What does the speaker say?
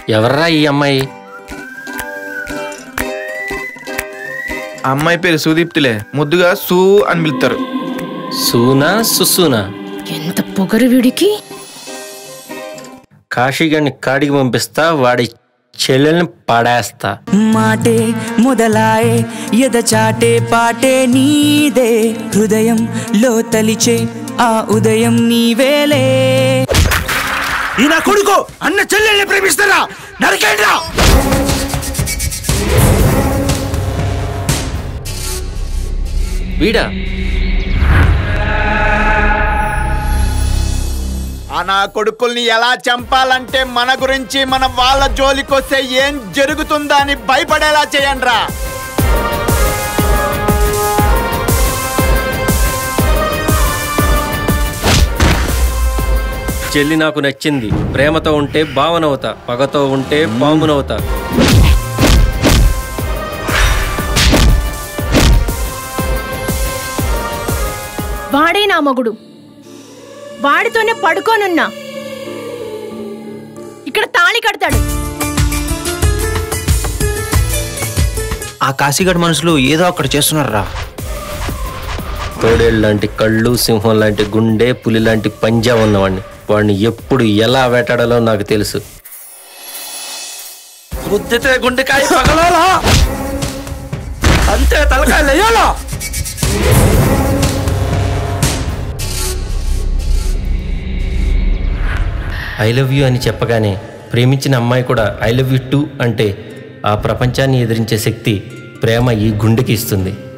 ఎవర్రా ఈ అమ్మాయి ఆ అమ్మాయి పేరు సుదీప్తిలే ముద్దుగా సు అని పిలుస్తారు సూనా సుసూనా ఎంత పొగరు వీడికి కాశీగాడిని కాడికి పంపిస్తా వాడి చెల్లెల్ని పడేస్తా మాటే మొదలాయే ఎద చాటే పాటే నీదే హృదయం లో తలిచే ఆ ఉదయం నీవేలే ఈ నా కొడుకు అన్న చెల్లెల్ని ప్రేమిస్తారా నరకేంద్రా వీడా ఆ నా కొడుకుల్ని ఎలా చంపాలంటే మన గురించి మన వాళ్ళ జోలికొస్తే ఏం జరుగుతుందా అని భయపడేలా చేయండిరా చెల్లి నాకు నచ్చింది ప్రేమతో ఉంటే భావనవుతా పగతో ఉంటే పామునవుతా వాడే నా మగుడు వాడితోనే పడుకోనున్నా ఇక్కడ తాళి కడతాడు ఆ కాశీగడ్ మనుషులు ఏదో అక్కడ చేస్తున్నారా తోడేళ్ళు లాంటి కళ్ళు సింహం లాంటి గుండె పులి లాంటి పంజా ఉన్నవాడిని వాడిని ఎప్పుడు ఎలా వేటాడాలో నాకు తెలుసు గుద్దితే గుండెకాయ పగలాలా అంతే తలకాయ లేయాలా ఐ లవ్ యూ అని చెప్పగానే ప్రేమించిన అమ్మాయి కూడా ఐ లవ్ యూ టూ అంటే ఆ ప్రపంచాన్ని ఎదిరించే శక్తి ప్రేమ ఈ గుండెకి ఇస్తుంది